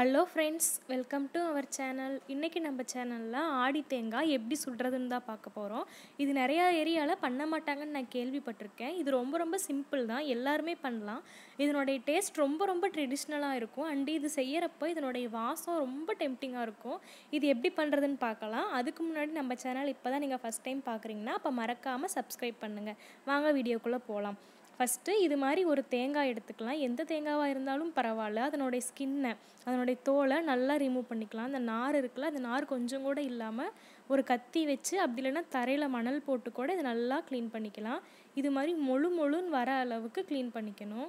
hello friends welcome to our channel இன்றைக்கி நம்ம சேனலில் ஆடி தேங்காய் எப்படி சுடுறதுன்னு தான் பார்க்க போகிறோம் இது நிறையா ஏரியாவில் பண்ண மாட்டாங்கன்னு நான் கேள்விப்பட்டிருக்கேன் இது ரொம்ப ரொம்ப சிம்பிள் தான் எல்லாருமே பண்ணலாம் இதனுடைய டேஸ்ட் ரொம்ப ரொம்ப ட்ரெடிஷ்னலாக இருக்கும் அண்ட் இது செய்யறப்போ இதனுடைய வாசம் ரொம்ப டெம்டிங்காக இருக்கும் இது எப்படி பண்ணுறதுன்னு பார்க்கலாம் அதுக்கு முன்னாடி நம்ம சேனல் இப்போ தான் நீங்கள் ஃபஸ்ட் டைம் பார்க்குறீங்கன்னா அப்போ மறக்காமல் சப்ஸ்கிரைப் பண்ணுங்கள் வாங்க வீடியோக்குள்ளே போகலாம் ஃபஸ்ட்டு இது மாதிரி ஒரு தேங்காய் எடுத்துக்கலாம் எந்த தேங்காவாக இருந்தாலும் பரவாயில்ல அதனுடைய ஸ்கின்னை அதனுடைய தோலை நல்லா ரிமூவ் பண்ணிக்கலாம் அந்த நார் இருக்குல்ல அந்த நார் கொஞ்சம் கூட இல்லாமல் ஒரு கத்தி வச்சு அப்படி இல்லைன்னா தரையில் மணல் போட்டு கூட இதை நல்லா க்ளீன் பண்ணிக்கலாம் இது மாதிரி மொழு மொழுன்னு வர அளவுக்கு க்ளீன் பண்ணிக்கணும்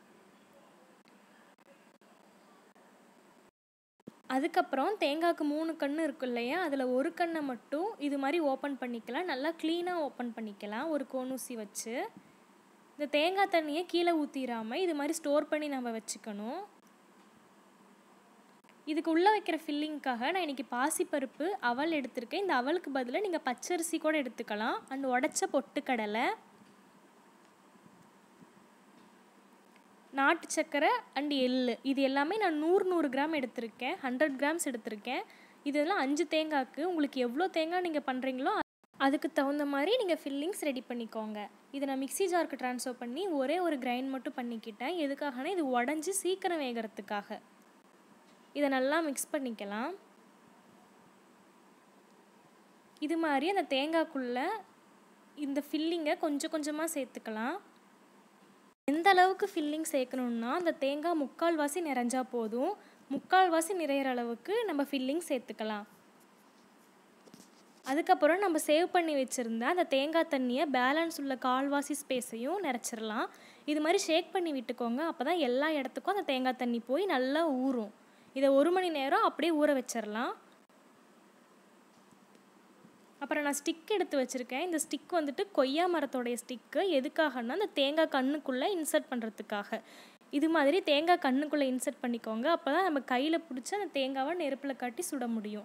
அதுக்கப்புறம் தேங்காய்க்கு மூணு கன்று இருக்கு இல்லையா அதில் ஒரு கண்ணை மட்டும் இது மாதிரி ஓப்பன் பண்ணிக்கலாம் நல்லா க்ளீனாக ஓப்பன் பண்ணிக்கலாம் ஒரு கோனூசி வச்சு இந்த தேங்காய் தண்ணியை கீழே ஊற்றிடாமல் இது மாதிரி ஸ்டோர் பண்ணி நம்ம வச்சுக்கணும் இதுக்கு உள்ளே வைக்கிற ஃபில்லிங்க்காக நான் இன்றைக்கி பாசிப்பருப்பு அவல் எடுத்திருக்கேன் இந்த அவலுக்கு பதிலாக நீங்கள் பச்சரிசி கூட எடுத்துக்கலாம் அண்ட் உடச்ச பொட்டுக்கடலை நாட்டு சக்கரை அண்ட் எள்ளு இது எல்லாமே நான் நூறு நூறு கிராம் எடுத்திருக்கேன் ஹண்ட்ரட் கிராம்ஸ் எடுத்திருக்கேன் இதெல்லாம் அஞ்சு தேங்காய்க்கு உங்களுக்கு எவ்வளோ தேங்காய் நீங்கள் பண்ணுறீங்களோ அதுக்கு தகுந்த மாதிரி நீங்கள் ஃபில்லிங்ஸ் ரெடி பண்ணிக்கோங்க இதை நான் மிக்ஸி ஜாருக்கு ட்ரான்ஸ்ஃபர் பண்ணி ஒரே ஒரு கிரைண்ட் மட்டும் பண்ணிக்கிட்டேன் எதுக்காகனா இது உடஞ்சி சீக்கிரம் வேகிறதுக்காக இதை நல்லா மிக்ஸ் பண்ணிக்கலாம் இது மாதிரி அந்த தேங்காய்க்குள்ளே இந்த ஃபில்லிங்கை கொஞ்சம் கொஞ்சமாக சேர்த்துக்கலாம் எந்த அளவுக்கு ஃபில்லிங் சேர்க்கணுன்னா அந்த தேங்காய் முக்கால்வாசி நிறைஞ்சா போதும் முக்கால்வாசி நிறையிற அளவுக்கு நம்ம ஃபில்லிங் சேர்த்துக்கலாம் அதுக்கப்புறம் நம்ம சேவ் பண்ணி வச்சுருந்த அந்த தேங்காய் தண்ணியை பேலன்ஸ் உள்ள கால்வாசி ஸ்பேஸையும் நிறச்சிடலாம் இது மாதிரி ஷேக் பண்ணி விட்டுக்கோங்க அப்போ தான் எல்லா இடத்துக்கும் அந்த தேங்காய் தண்ணி போய் நல்லா ஊறும் இதை ஒரு மணி நேரம் அப்படியே ஊற வச்சிடலாம் அப்புறம் நான் ஸ்டிக் எடுத்து வச்சுருக்கேன் இந்த ஸ்டிக் வந்துட்டு கொய்யா மரத்தோடைய ஸ்டிக்கு எதுக்காகன்னா அந்த தேங்காய் கண்ணுக்குள்ளே இன்சர்ட் பண்ணுறதுக்காக இது மாதிரி தேங்காய் கண்ணுக்குள்ளே இன்சர்ட் பண்ணிக்கோங்க அப்போ தான் நம்ம கையில் பிடிச்சி அந்த தேங்காவை நெருப்பில் காட்டி சுட முடியும்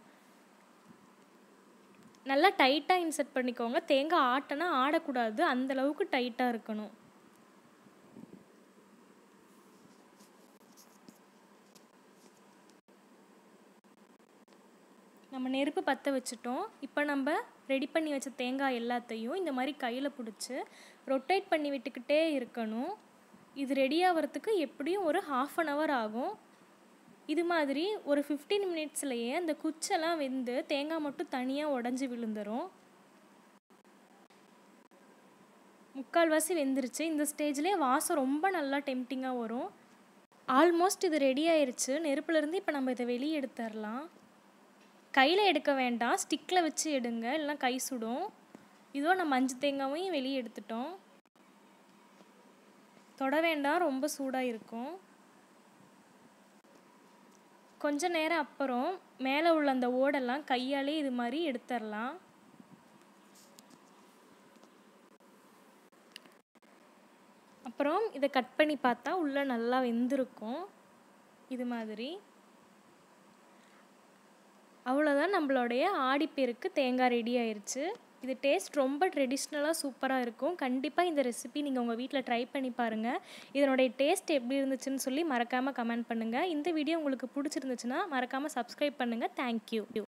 நல்லா டைட்டாக இன்சர்ட் பண்ணிக்கோங்க தேங்காய் ஆட்டினா ஆடக்கூடாது அந்தளவுக்கு டைட்டாக இருக்கணும் நம்ம நெருப்பு பற்ற வச்சுட்டோம் இப்போ நம்ம ரெடி பண்ணி வச்ச தேங்காய் எல்லாத்தையும் இந்த மாதிரி கையில் பிடிச்சி ரொட்டேட் பண்ணி விட்டுக்கிட்டே இருக்கணும் இது ரெடி ஆகிறதுக்கு எப்படியும் ஒரு ஹாஃப் அன் ஹவர் ஆகும் இது மாதிரி ஒரு ஃபிஃப்டீன் மினிட்ஸ்லையே அந்த குச்செல்லாம் வெந்து தேங்காய் மட்டும் தனியாக உடஞ்சி விழுந்துடும் முக்கால்வாசி வெந்துருச்சு இந்த ஸ்டேஜ்லேயே வாசம் ரொம்ப நல்லா டெம்டிங்காக வரும் ஆல்மோஸ்ட் இது ரெடி ஆயிடுச்சு நெருப்புலேருந்து இப்போ நம்ம இதை வெளியே எடுத்துடலாம் கையில் எடுக்க வேண்டாம் ஸ்டிக்கில் வச்சு எடுங்க இல்லைனா கை சுடும் இதோ நம்ம அஞ்சு தேங்காவையும் வெளியே எடுத்துட்டோம் தொட வேண்டாம் ரொம்ப சூடாக இருக்கும் கொஞ்ச நேரம் அப்புறம் மேலே உள்ள அந்த ஓடெல்லாம் கையாலே இது மாதிரி எடுத்துடலாம் அப்புறம் இதை கட் பண்ணி பார்த்தா உள்ளே நல்லா வெந்திருக்கும் இது மாதிரி அவ்வளோதான் நம்மளுடைய ஆடிப்பேருக்கு தேங்காய் ரெடி ஆயிடுச்சு இது டேஸ்ட் ரொம்ப ட்ரெடிஷ்னலாக சூப்பராக இருக்கும் கண்டிப்பாக இந்த ரெசிபி நீங்கள் உங்கள் வீட்டில் ட்ரை பண்ணி பாருங்கள் இதனுடைய டேஸ்ட் எப்படி இருந்துச்சுன்னு சொல்லி மறக்காமல் கமெண்ட் பண்ணுங்கள் இந்த வீடியோ உங்களுக்கு பிடிச்சிருந்துச்சுன்னா மறக்காமல் சப்ஸ்கிரைப் பண்ணுங்கள் தேங்க்யூ